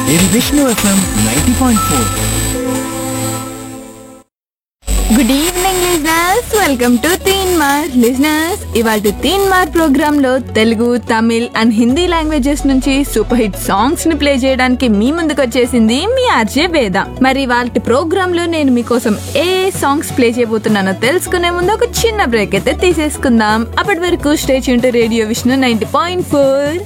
ఇది Vishnu FM ninety point four good evening listeners welcome to Teen Maar listeners ఇవాళ Teen Maar program లో Telugu Tamil and Hindi languages నుంచి super hit songs ని play చేయడానికి మీ ముందుకు వచ్చేసింది మీ ఆర్జే వేద మరి వాళ్ళ ప్రోగ్రామ్ లో నేను మీకోసం ఏ సాంగ్స్ ప్లే చేయబోతున్నానో తెలుసుకునే ముందు ఒక చిన్న బ్రేక్ అయితే తీసేసుకుందాం అప్పటి వరకు స్టేజ్ ఉంటే radio Vishnu ninety point four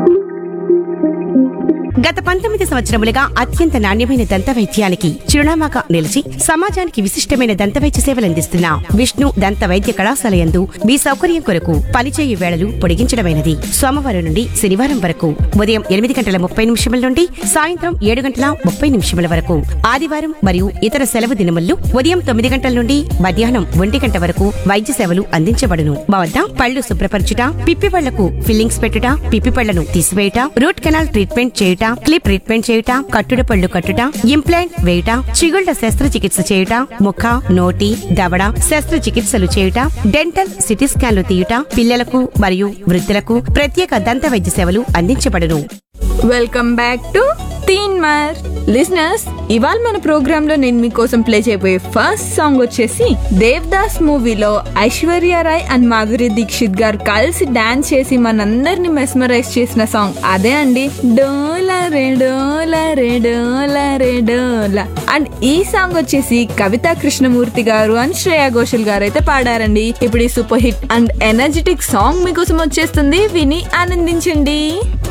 గత పంతొమ్మిది సంవత్సరములుగా అత్యంత నాణ్యమైన దంత వైద్యానికి చిరునామాగా నిలిచి సమాజానికి విశిష్టమైన దంత వైద్య సేవలందిస్తున్న విష్ణు దంత వైద్య కళాశాల యందు మీ సౌకర్యం కొరకు పనిచేయు వేళలు పొడిగించడమైనది సోమవారం నుండి శనివారం వరకు ఉదయం ఎనిమిది గంటల ముప్పై నిమిషముల నుండి సాయంత్రం ఏడు గంటల ముప్పై నిమిషముల వరకు ఆదివారం మరియు ఇతర సెలవు దినముల్లో ఉదయం తొమ్మిది గంటల నుండి మధ్యాహ్నం ఒంటి గంట వరకు వైద్య సేవలు అందించబడును మా వద్ద పళ్ళు శుభ్రపరచుట పిప్పి పళ్లకు ఫిల్లింగ్స్ పెట్టుట పిప్పి పళ్లను తీసివేయుట రూట్ కెనాల్ ట్రీట్మెంట్ చేయుట క్లిప్ ట్రీట్మెంట్ చేయుట కట్టుడు పళ్ళు కట్టుట ఇంప్లాంట్ వేయుట చిగుళ్ల శస్త్రచికిత్స చేయుట ముఖ నోటి దవడ శస్త్రచికిత్సలు చేయుట డెంటల్ సిటీ స్కాన్లు తీయుట పిల్లలకు మరియు వృద్ధులకు ప్రత్యేక దంత వైద్య సేవలు అందించబడును welcome back to Teen Maar listeners ఇవాళ మన ప్రోగ్రామ్ లో నేను మీకోసం ప్లే చేయబోయే ఫస్ట్ సాంగ్ వచ్చేసి దేవ్దాస్ మూవీలో ఐశ్వర్య రాయ్ అండ్ మాధురి దీక్షిత్ గారు కలిసి డాన్స్ చేసి మనందరిని మెస్మరైజ్ చేసిన సాంగ్ అదే అండి డోలా రే డోలా రే డోలా రే డోలా అండ్ ఈ సాంగ్ వచ్చేసి కవితా కృష్ణమూర్తి గారు అండ్ శ్రేయా ఘోషల్ గారు అయితే పాడారండి ఇప్పుడు ఈ super hit and energetic song మీకోసం వచ్చేస్తుంది విని ఆనందించండి